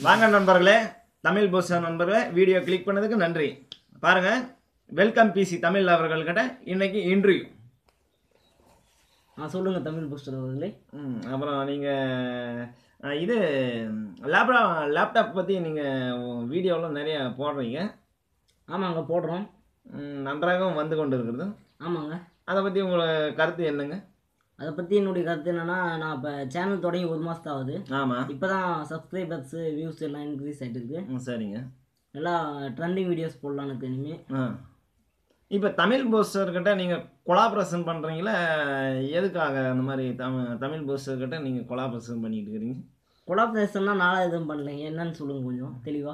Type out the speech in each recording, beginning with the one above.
வாங்க நண்பர்களே தமிழ் போஸ் நண்பர்களே வீடியோ கிளிக் பண்ணதுக்கு நன்றி பாருங்க வெல்கம் பிசி தமிழ் அவர்கள்கிட்ட இன்னைக்கு இன்டர்வியூ ஆ சொல்லுங்கள் தமிழ் புஸ்டர் அவர்களே அப்புறம் நீங்கள் இது லேப்டாப் லேப்டாப் பற்றி நீங்கள் வீடியோலாம் நிறைய போடுறீங்க ஆமாங்க போடுறோம் ம், நன்றாகவும் வந்து கொண்டு இருக்கிறது ஆமாங்க அதை பற்றி உங்களோட கருத்து என்னங்க அதை பற்றி என்னுடைய கருத்து என்னன்னா நான் இப்போ சேனல் தொடங்கி ஒரு மாதம் ஆகுது ஆமாம் இப்போ தான் சப்ஸ்கிரைபர்ஸு வியூஸ் எல்லாம் இன்க்ரீஸ் ஆகிட்டு இருக்கு ம், சரிங்க நல்லா ட்ரெண்டிங் வீடியோஸ் போடலாம் எனக்கு இனிமேல் ஆ இப்போ தமிழ் போஸ்டர்கிட்ட நீங்கள் கொலாபரேஷன் பண்ணுறீங்களா எதுக்காக அந்த மாதிரி தமிழ் தமிழ் போஸ்டர்கிட்ட நீங்கள் கொலாபரேஷன் பண்ணிட்டு இருக்கிறீங்க கொலாபரேஷன்னா நாளாக எதுவும் பண்ணலைங்க என்னன்னு சொல்லுங்கள் கொஞ்சம் தெளிவாக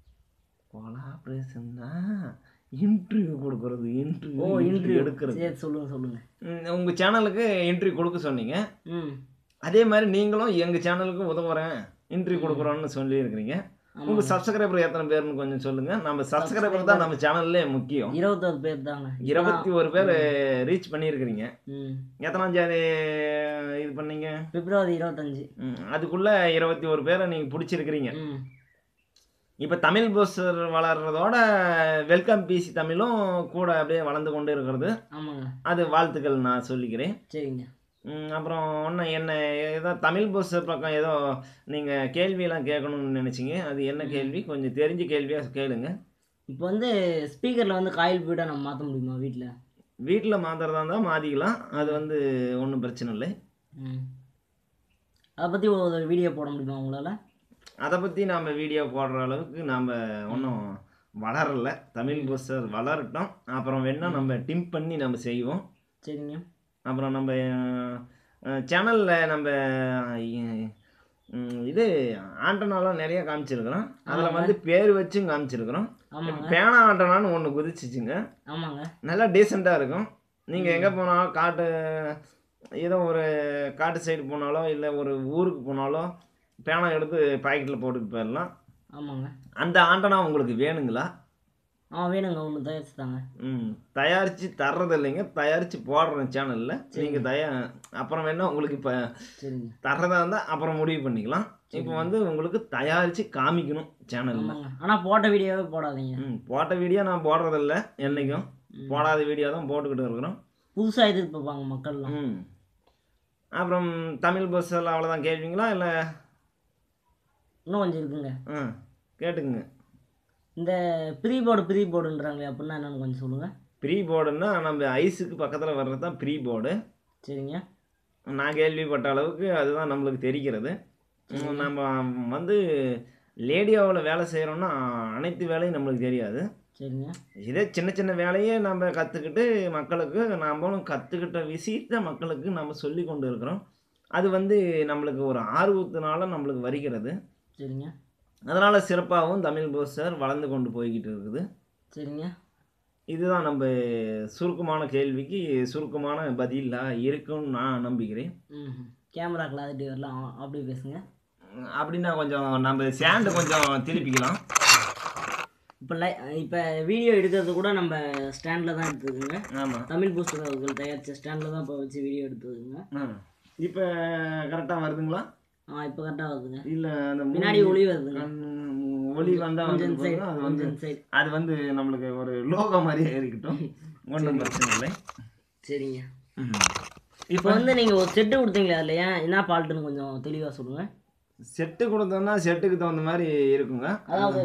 கொலாபரேஷன் தான் இன்டர்வியூ கொடுக்கறது ஓ இன்டர்வியூ இன்டர்வியூ எடுக்கிறது சரி சொல்லுங்கள் சொல்லுங்கள் உங்கள் சேனலுக்கு இன்டர்வியூ கொடுக்க சொன்னீங்க ம் அதே மாதிரி நீங்களும் எங்கள் சேனலுக்கு உதவுறேன் இன்டர்வியூ கொடுக்குறோன்னு சொல்லியிருக்கிறீங்க உங்கள் சப்ஸ்கிரைபர் எத்தனை பேர்னு கொஞ்சம் சொல்லுங்கள் நம்ம சப்ஸ்கிரைபர் தான் நம்ம சேனல்லே முக்கியம் இருபத்தோரு பேர் தாங்க இருபத்தி ஒரு பேர் ரீச் பண்ணியிருக்கிறீங்க ம் எத்தனாம் தேதி இது பண்ணீங்க பிப்ரவரி இருபத்தஞ்சி ம், அதுக்குள்ள இருபத்தி ஒரு பேரை நீங்கள் பிடிச்சிருக்கிறீங்க ம் இப்போ தமிழ் போஸ்டர் வளர்றதோட வெல்கம் பிசி தமிழும் கூட அப்படியே வளர்ந்து கொண்டு இருக்கிறது ஆமாங்க அது வாழ்த்துக்கள் நான் சொல்லிக்கிறேன் சரிங்க ம், அப்புறம் ஒன்று என்ன ஏதோ தமிழ் போஸ்டர் பக்கம் ஏதோ நீங்கள் கேள்வியெல்லாம் கேட்கணும்னு நினச்சிங்க அது என்ன கேள்வி கொஞ்சம் தெரிஞ்ச கேள்வியாக கேளுங்க இப்போ வந்து ஸ்பீக்கரில் வந்து காயில் போய்டாக நம்ம மாற்ற முடியுமா வீட்டில் வீட்டில் மாத்துறதா இருந்தால் மாற்றிக்கலாம் அது வந்து ஒன்றும் பிரச்சனை இல்லை ம் அதை பற்றி ஒரு வீடியோ போட முடியுமா உங்களால் அதை பற்றி நாம் வீடியோ போடுற அளவுக்கு நாம் ஒன்றும் வளரல தமிழ் போஸ்டர் வளரட்டும் அப்புறம் வேணால் நம்ம டிம் பண்ணி நம்ம செய்வோம் சரிங்க அப்புறம் நம்ம சேனலில் நம்ம அஹ், ம், இது ஆண்டனாலாம் நிறைய காமிச்சிருக்கிறோம் அதில் வந்து பேர் வச்சும் காமிச்சிருக்கிறோம் ஆமாங்க பேனா ஆண்டனான்னு ஒன்று குதிச்சிச்சுங்க ஆமாங்க நல்லா டீசெண்டாக இருக்கும் நீங்கள் எங்கே போனாலும் காட்டு ஏதோ ஒரு காட்டு சைடு போனாலோ இல்லை ஒரு ஊருக்கு போனாலோ பேனா எடுத்து பாக்கெட்டில் போட்டுட்டு போயிடலாம் ஆமாங்க அந்த ஆண்டனா உங்களுக்கு வேணுங்களா ஆ வேணுங்க ஒன்று தயாரிச்சு தாங்க ம் தயாரித்து தர்றது இல்லைங்க தயாரித்து போடுறேன் சேனலில் நீங்கள் தயா அப்புறம் வேணா உங்களுக்கு இப்போ சரிங்க தர்றதா இருந்தால் அப்புறம் முடிவு பண்ணிக்கலாம் இப்போ வந்து உங்களுக்கு தயாரித்து காமிக்கணும் சேனலில் ஆமாங்க ஆனால் போட்ட வீடியோவே போடாதீங்க ம் போட்ட வீடியோ நான் போடுறதில்ல என்றைக்கும் ம். போடாத வீடியோ தான் போட்டுக்கிட்டு இருக்கிறோம் புதுசாக எதிர்பார்ப்பாங்க மக்கள்லாம் ம் அப்புறம் தமிழ் பஸ்ஸில் அவ்வளோதான் கேள்விங்களா இல்லை இன்னும் கொஞ்சம் இருக்குங்க ஆ கேட்டுக்குங்க இந்த ப்ரீ போர்டு ப்ரீ போர்டுன்றாங்களே அப்படின்னா என்னன்னு கொஞ்சம் சொல்லுங்கள் ப்ரீ போர்டுன்னா நம்ம ஐஸுக்கு பக்கத்தில் வர்றது தான் ப்ரீ போர்டு சரிங்க நான் கேள்விப்பட்ட அளவுக்கு அதுதான் நம்மளுக்கு தெரிகிறது ம், நம்ம வந்து லேடியாவில் வேலை செய்கிறோன்னா அனைத்து வேலையும் நம்மளுக்கு தெரியாது சரிங்க இதே சின்ன சின்ன வேலையே நம்ம கற்றுக்கிட்டு மக்களுக்கு நாமளும் கற்றுக்கிட்ட விஷயத்தை மக்களுக்கு நம்ம சொல்லி கொண்டு இருக்கிறோம் அது வந்து நம்மளுக்கு ஒரு ஆர்வத்தினால நம்மளுக்கு வருகிறது சரிங்க அதனால் சிறப்பாகவும் தமிழ் போஸ்டர் வளர்ந்து கொண்டு போய்கிட்டு இருக்குது சரிங்க இதுதான் நம்ம சுருக்கமான கேள்விக்கு சுருக்கமான பதிலாக இருக்கும்னு நான் நம்புகிறேன் ம் கேமரா கிளாரிட்டி வரலாம் ஆ, அப்படியே பேசுங்க அப்படின்னா கொஞ்சம் நம்ம சேண்டு கொஞ்சம் திருப்பிக்கலாம் இப்போ லை இப்போ வீடியோ எடுக்கிறது கூட நம்ம ஸ்டாண்டில் தான் எடுத்துருக்குங்க ஆமாம் தமிழ் பூஸ்டர் அவர்கள் தயாரித்த ஸ்டாண்டில் தான் இப்போ வச்சு வீடியோ எடுத்துருக்குங்க இப்போ கரெக்டாக வருதுங்களா ஆ இப்போ கரெக்டாக வருதுங்க இல்லை அந்த பின்னாடி ஒளி வருதுங்க ம், ஒளி வந்தால் கொஞ்சம் வந்து சைடு அது வந்து கொஞ்சம் சைடு அது வந்து நம்மளுக்கு ஒரு லோகோ மாதிரியே இருக்கட்டும் ஒன்றும் பிரச்சனை இல்லை சரிங்க இப்போ இப்போ வந்து நீங்கள் ஒரு செட்டு கொடுத்தீங்களே அதில் ஏன் என்ன ஃபால்ட்டுன்னு கொஞ்சம் தெளிவாக சொல்லுங்கள் செட்டு கொடுத்தோம்னா செட்டுக்கு தகுந்த மாதிரி இருக்குங்க அதாவது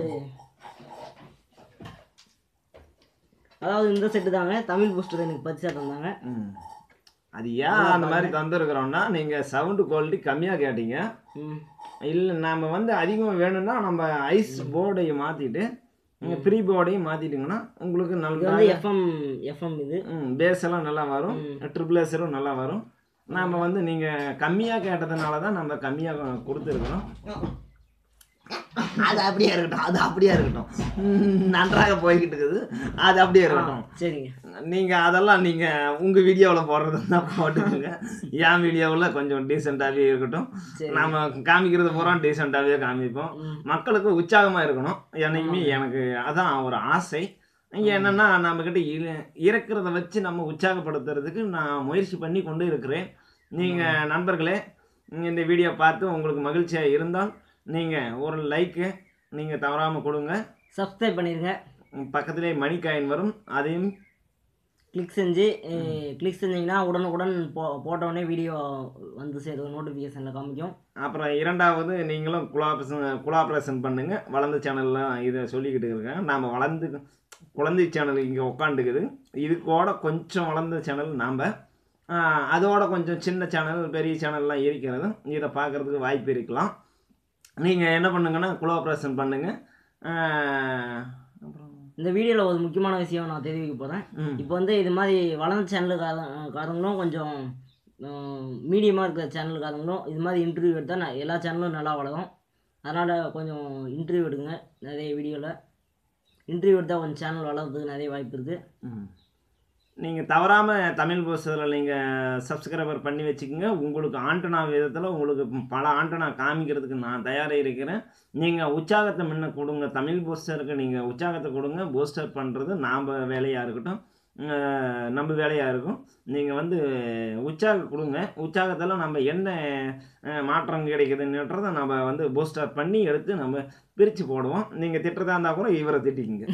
அதாவது இந்த செட்டு தாங்க தமிழ் பூஸ்டர் எனக்கு பரிசா தந்தாங்க ம். அது ஏன் அந்த மாதிரி தந்துருக்குறோம்னா நீங்கள் சவுண்டு குவாலிட்டி கம்மியாக கேட்டீங்க ம் இல்லை நம்ம வந்து அதிகமாக வேணும்னா நம்ம ஐஸ் போர்டையும் மாற்றிட்டு நீங்கள் ப்ரீ போர்டையும் மாற்றிட்டிங்கன்னா உங்களுக்கு இது நல்ல வந்து எஃப்எம் எஃப்எம் இது பேஸ் எல்லாம் நல்லா வரும் ட்ரிபிளேசரும் நல்லா வரும் நாம் வந்து நீங்கள் கம்மியாக கேட்டதுனால தான் நம்ம கம்மியாக கொடுத்துருக்குறோம் அது அப்படியே இருக்கட்டும் அது அப்படியே இருக்கட்டும் ம், நன்றாக போய்கிட்டு இருக்குது அது அப்படியே இருக்கட்டும் சரிங்க நீங்கள் அதெல்லாம் நீங்கள் உங்கள் வீடியோவில் போடுறது தான் போட்டுக்கோங்க என் வீடியோவில் கொஞ்சம் டீசெண்டாகவே இருக்கட்டும் சரி. நாம காமிக்கிறது பூரா டீசெண்டாகவே காமிப்போம் ம். மக்களுக்கு உற்சாகமாக இருக்கணும் என்னைக்குமே எனக்கு அதான் ஒரு ஆசை இங்கே என்னென்னா நம்மக்கிட்ட இரு இருக்கிறத வச்சு நம்ம உற்சாகப்படுத்துறதுக்கு நான் முயற்சி பண்ணி கொண்டு இருக்கிறேன் நீங்கள் நண்பர்களே நீங்க இந்த வீடியோ பார்த்து உங்களுக்கு மகிழ்ச்சியாக இருந்தால் நீங்கள் ஒரு லைக்கு நீங்கள் தவறாமல் கொடுங்க சப்ஸ்கிரைப் பண்ணிடுங்க பக்கத்திலே மணி காயின் வரும் அதையும் கிளிக் செஞ்சு கிளிக் செஞ்சீங்கன்னா உடனுக்குடன் போ போட்ட உடனே வீடியோ வந்து சேரும் நோட்டிஃபிகேஷனில் காமிக்கும் அப்புறம் இரண்டாவது நீங்களும் குலாபரேஷன் குலாபரேஷன் பண்ணுங்கள் வளர்ந்த சேனல்லாம் இதை சொல்லிக்கிட்டு இருக்கேன் நாம் வளர்ந்து குழந்தை சேனல் இங்கே உட்காந்துக்குது இதுக்கோட கொஞ்சம் வளர்ந்த சேனல் நாம் அதோட கொஞ்சம் சின்ன சேனல் பெரிய சேனல்லாம் இருக்கிறது இதை பார்க்குறதுக்கு வாய்ப்பு இருக்கலாம் நீங்கள் என்ன பண்ணுங்கன்னா குலாபரேஷன் பண்ணுங்கள் அப்புறம் இந்த வீடியோவில் ஒரு முக்கியமான விஷயம் நான் தெரிவிக்க போகிறேன் ம் இப்போ வந்து இது மாதிரி வளர்ந்த சேனலுக்கார காரங்களும் கொஞ்சம் மீடியமாக இருக்கிற சேனலுக்காரங்களும் இது மாதிரி இன்டர்வியூ எடுத்தால் நான் எல்லா சேனலும் நல்லா வளரும் அதனால் கொஞ்சம் இன்டர்வியூ எடுங்க நிறைய வீடியோவில் இன்டர்வியூ எடுத்தால் கொஞ்சம் சேனல் வளர்றதுக்கு நிறைய வாய்ப்பு இருக்குது நீங்கள் தவறாமல் தமிழ் போஸ்டரில் நீங்கள் சப்ஸ்கிரைபர் பண்ணி வச்சுக்கோங்க உங்களுக்கு ஆண்டனா விதத்தில் உங்களுக்கு பல ஆண்டனா காமிக்கிறதுக்கு நான் தயாராக இருக்கிறேன் நீங்கள் உற்சாகத்தை முன்ன கொடுங்க தமிழ் போஸ்டருக்கு நீங்கள் உற்சாகத்தை கொடுங்க போஸ்டர் பண்ணுறது நாம் வேலையாக இருக்கட்டும் அஹ் நம்ம வேலையாக இருக்கும் நீங்கள் வந்து உற்சாகம் கொடுங்க உற்சாகத்தில் நம்ம என்ன அஹ், மாற்றம் கிடைக்குதுன்றதை நம்ம வந்து போஸ்டர் பண்ணி எடுத்து நம்ம பிரித்து போடுவோம் நீங்கள் திட்டுறதா இருந்தால் கூட இவரை திட்டிக்கிங்க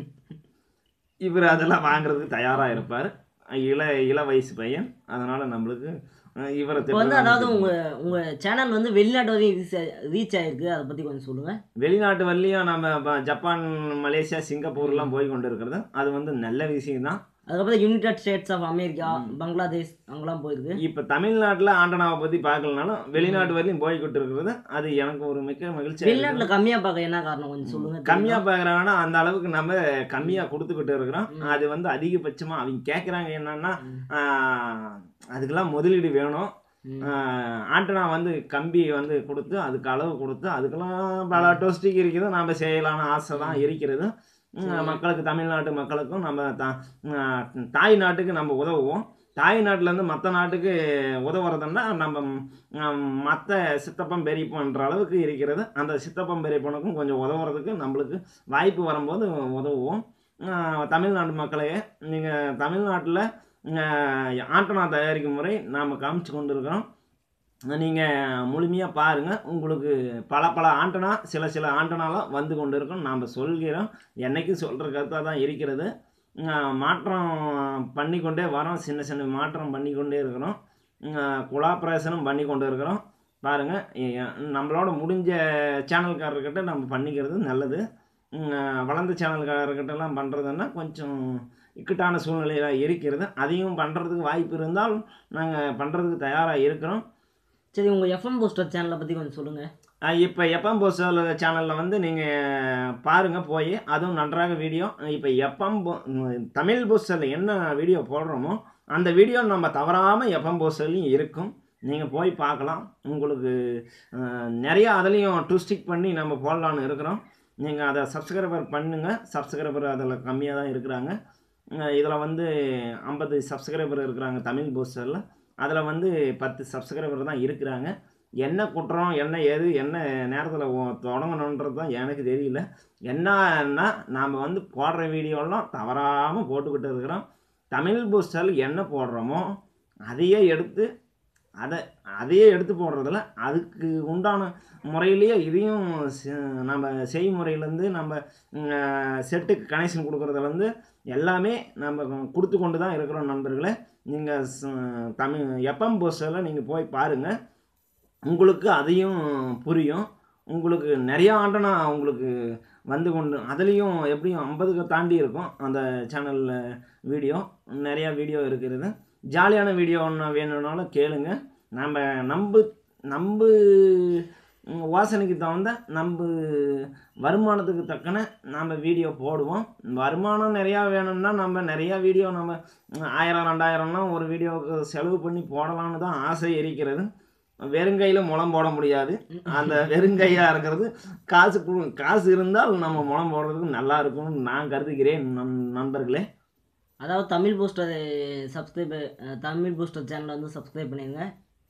இவர் அதெல்லாம் வாங்குறதுக்கு தயாராக இருப்பார் இள இள வயசு பையன் அதனால் நம்மளுக்கு அஹ், இவரை இப்போ வந்து திட்டுறதா அதாவது இருந்தா உங்கள் உங்கள் சேனல் வந்து வெளிநாட்டு வரையும் ரீச் ரீச் ஆகிருக்கு அதை பற்றி கொஞ்சம் சொல்லுங்கள் வெளிநாட்டு வரலையும் நம்ம ப- ஜப்பான் மலேசியா சிங்கப்பூர்லாம் போய் கொண்டு இருக்கிறது அது வந்து நல்ல விஷயம்தான் அதுக்கப்புறம் United States of America Bangladesh அங்கெல்லாம் போயிருக்கு இப்போ தமிழ்நாட்டில் ஆண்டனாவை பற்றி பார்க்கலனாலும் வெளிநாட்டு வரையும் போய்கிட்டு இருக்கிறது அது எனக்கு ஒரு மிக்க மகிழ்ச்சியாக வெளிநாட்டில் கம்மியாக பார்க்க என்ன காரணம் கொஞ்சம் சொல்லுங்கள் கம்மியாக பார்க்குறாங்கன்னா அந்த அளவுக்கு நம்ம கம்மியாக கொடுத்துக்கிட்டு இருக்கிறோம் அது வந்து அதிகபட்சமாக அவங்க கேட்குறாங்க என்னன்னா ஆஹ், அதுக்கெல்லாம் முதலீடு வேணும் ஆஹ், ஆண்டனா வந்து கம்பி வந்து கொடுத்து அதுக்கு அளவு கொடுத்து அதுக்கெல்லாம் பல டொஸ்டிக் இருக்குது நம்ம செய்யலாம்னு ஆசை தான் இருக்கிறது உம், மக்களுக்கு தமிழ்நாட்டு மக்களுக்கும் நம்ம த ஆஹ், தாய் நாட்டுக்கு நம்ம உதவுவோம் தாய் நாட்டிலேருந்து மற்ற நாட்டுக்கு உதவுறதுன்னா நம்ம மற்ற சித்தப்பம் பெரியப்பன்ற அளவுக்கு இருக்கிறது அந்த சித்தப்பம் பெரியப்பனுக்கும் கொஞ்சம் உதவுறதுக்கு நம்மளுக்கு வாய்ப்பு வரும்போது உதவுவோம் ஆஹ், தமிழ்நாட்டு மக்களே நீங்கள் தமிழ்நாட்டில் ஆண்டனா தயாரிக்கும் முறை நாம் காமிச்சு கொண்டு இருக்கிறோம் நீங்கள் முழுமையாக பாருங்கள் உங்களுக்கு பல பல ஆண்டனா சில சில ஆண்டனாலாம் வந்து கொண்டு இருக்கும் நாம் சொல்கிறோம் என்னைக்கும் சொல்கிற கருத்தாக தான் இருக்கிறது ஆஹ் மாற்றம் பண்ணிக்கொண்டே வரோம் சின்ன சின்ன மாற்றம் பண்ணிக்கொண்டே இருக்கிறோம் குலாபரேஷனும் பண்ணி கொண்டு இருக்கிறோம் பாருங்கள் நம்மளோட முடிஞ்ச சேனல்காரர்கிட்ட நம்ம பண்ணிக்கிறது நல்லது உம், வளர்ந்த சேனல்காரர்கிட்டலாம் பண்ணுறதுன்னா கொஞ்சம் இக்கட்டான சூழ்நிலையில் இருக்கிறது அதையும் பண்ணுறதுக்கு வாய்ப்பு இருந்தால் நாங்கள் பண்ணுறதுக்கு தயாராக இருக்கிறோம் சரி உங்கள் எஃப்எம் போஸ்டர் சேனலை பற்றி கொஞ்சம் சொல்லுங்கள் இப்போ எப்பம் போஸ்டல் சேனலில் வந்து நீங்கள் பாருங்கள் போய் அதுவும் நன்றாக வீடியோ இப்போ எப்பம் தமிழ் போஸ்டரில் என்ன வீடியோ போடுறோமோ அந்த வீடியோ நம்ம தவறாமல் எப்பம் போஸ்டர்லையும் இருக்கும் நீங்கள் போய் பார்க்கலாம் உங்களுக்கு அஹ், நிறைய அதுலேயும் ட்விஸ்டிக் பண்ணி நம்ம போடலான்னு இருக்கிறோம் நீங்கள் அதை சப்ஸ்கிரைபர் பண்ணுங்கள் சப்ஸ்கிரைபர் அதில் கம்மியாக தான் இருக்கிறாங்க இதில் வந்து ஐம்பது சப்ஸ்கிரைபர் இருக்கிறாங்க தமிழ் போஸ்டரில் அதில் வந்து பத்து சப்ஸ்கிரைபர் தான் இருக்கிறாங்க என்ன குற்றம் என்ன ஏது என்ன நேரத்தில் தொடங்கணுன்றது தான் எனக்கு தெரியல என்னன்னா நாம் வந்து போடுற வீடியோலாம் தவறாமல் போட்டுக்கிட்டு இருக்கிறோம் தமிழ் பூஸ்டரில் என்ன போடுறோமோ அதையே எடுத்து அதை அதையே எடுத்து போடுறதில்ல அதுக்கு உண்டான முறையிலேயே இதையும் செ- நம்ம செய்முறையிலேருந்து நம்ம செட்டுக்கு கனெக்ஷன் கொடுக்குறதுலேருந்து எல்லாமே நம்ம கொடுத்து கொண்டு தான் இருக்கிறோம் நண்பர்களே நீங்கள் தமிழ் எப்பம் போஸ்டரில் நீங்கள் போய் பாருங்கள் உங்களுக்கு அதையும் புரியும் உங்களுக்கு நிறைய ஆண்டனா உங்களுக்கு வந்து கொண்டு அதுலேயும் எப்படியும் ஐம்பதுக்கு தாண்டி இருக்கும் அந்த சேனலில் வீடியோ நிறையா வீடியோ இருக்கிறது ஜாலியான வீடியோ ஒன்று வேணும்னாலும் கேளுங்க நம்ம நம்பு நம்பு ம், வாசனைக்கு தகுந்த நம்ம வருமானத்துக்கு தக்கன நம்ம வீடியோ போடுவோம் வருமானம் நிறையா வேணும்னா நம்ம நிறையா வீடியோ நம்ம ம், ஆயிரம் ரெண்டாயிரம்லாம் ஒரு வீடியோவுக்கு செலவு பண்ணி போடலான்னு தான் ஆசை இருக்கிறது வெறுங்கையில் முளம் போட முடியாது அந்த வெறுங்கையாக இருக்கிறது காசு கு- காசு இருந்தால் நம்ம முளம் போடுறதுக்கு நல்லா இருக்கும்னு நான் கருதுகிறேன் நண் நண்பர்களே அதாவது Tamil booster subscribe Tamil booster சேனலை வந்து சப்ஸ்கிரைப் பண்ணிடுங்க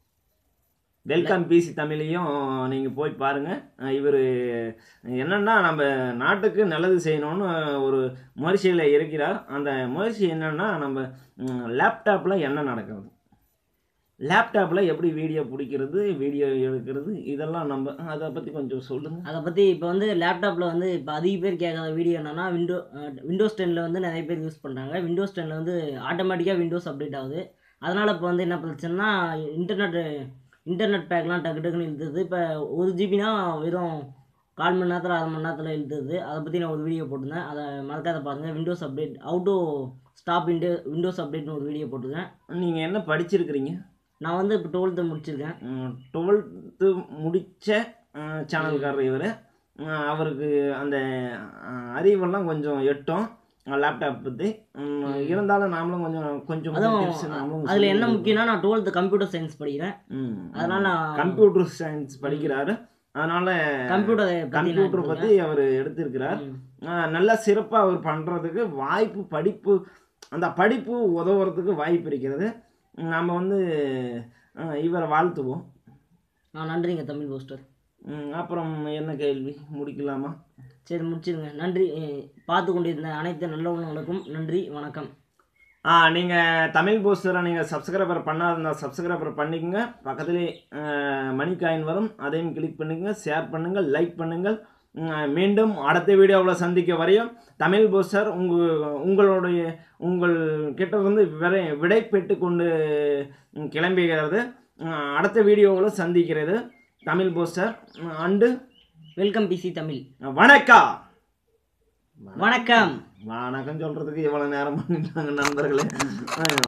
வெல்கம் பிசி தமிழையும் நீங்கள் போய் பாருங்கள் இவர் என்னென்னா நம்ம நாட்டுக்கு நல்லது செய்யணும்னு ஒரு முயற்சியில் இருக்கிறார் அந்த முயற்சி என்னென்னா நம்ம லேப்டாப்பில் என்ன நடக்கிறது லேப்டாப்பில் எப்படி வீடியோ பிடிக்கிறது வீடியோ எடுக்கிறது இதெல்லாம் நம்ம அதை பற்றி கொஞ்சம் சொல்லுங்கள் அதை பற்றி இப்போ வந்து லேப்டாப்பில் வந்து இப்போ அதிக பேர் கேட்காத வீடியோ என்னன்னா விண்டோ விண்டோஸ் டென்னில் வந்து நிறைய பேர் யூஸ் பண்ணுறாங்க விண்டோஸ் டென்னில் வந்து ஆட்டோமேட்டிக்காக விண்டோஸ் அப்டேட் ஆகுது அதனால் இப்போ வந்து என்ன பிரச்சனைனா இன்டர்நெட் இன்டர்நெட் பேக்லாம் டக்கு டக்குன்னு இழுத்துது இப்போ ஒரு ஜிபினா வெறும் கால் மணி நேரத்தில் அரை மணி நேரத்தில் இழுத்துது அதை பற்றி நான் ஒரு வீடியோ போட்டிருந்தேன் அதை மறக்காத பாருங்கள் Windows update out to stop window Windows அப்டேட்னு ஒரு வீடியோ போட்டிருக்கேன் நீங்கள் என்ன படிச்சிருக்கிறீங்க நான் வந்து இப்போ டுவெல்த்து முடிச்சிருக்கேன் டுவெல்த்து முடித்த சேனல்காரர் இவர் அவருக்கு அந்த அஹ், அறிவெல்லாம் கொஞ்சம் எட்டும் லேப்டாப் பற்றி இருந்தாலும் நாமளும் கொஞ்சம் கொஞ்சம் அதுவும் tips நாமளும் அதில் என்ன சொல்லி முக்கியம்னா நான் டுவெல்த்து கம்ப்யூட்டர் சயின்ஸ் படிக்கிறேன் ம். அதனால நான் கம்ப்யூட்டர் சயின்ஸ் படிக்கிறாரு அதனால கம்ப்யூட்டரை கம்ப்யூட்டர் பற்றி அவர் எடுத்திருக்கிறார் ஆஹ் நல்லா சிறப்பாக அவர் பண்ணுறதுக்கு வாய்ப்பு படிப்பு அந்த படிப்பு உதவுறதுக்கு வாய்ப்பு இருக்கிறது நம்ம வந்து ஆஹ் இவரை வாழ்த்துவோம் ஆ நன்றிங்க தமிழ் போஸ்டர் ம், அப்புறம் என்ன கேள்வி முடிக்கலாமா சரி முடிச்சிருங்க நன்றி அஹ் பார்த்து கொண்டிருந்த அனைத்து நல்லவங்களுக்கும் நன்றி வணக்கம் ஆ நீங்கள் தமிழ் போஸ்டரை நீங்கள் சப்ஸ்கிரைபர் பண்ணாதிருந்தா சப்ஸ்கிரைபர் பண்ணிக்கோங்க பக்கத்துலேயே மணி காயின் வரும் அதையும் கிளிக் பண்ணிக்கோங்க ஷேர் பண்ணுங்கள் லைக் பண்ணுங்கள் ம், மீண்டும் அடுத்த வீடியோவில் சந்திக்க வரையும் தமிழ் போஸ்டர் உங்கள் உங்களுடைய உங்கள் கிட்ட இருந்து விடை விடை பெற்று கொண்டு ம், கிளம்புகிறது ம், அடுத்த வீடியோவில் சந்திக்கிறது தமிழ் போஸ்டர் ம், அண்டு வெல்கம் பிசி தமிழ் வணக்கம் வணக்கம் வணக்கம் சொல்கிறதுக்கு இவ்வளோ நேரம் பண்ணிட்டாங்க நண்பர்களே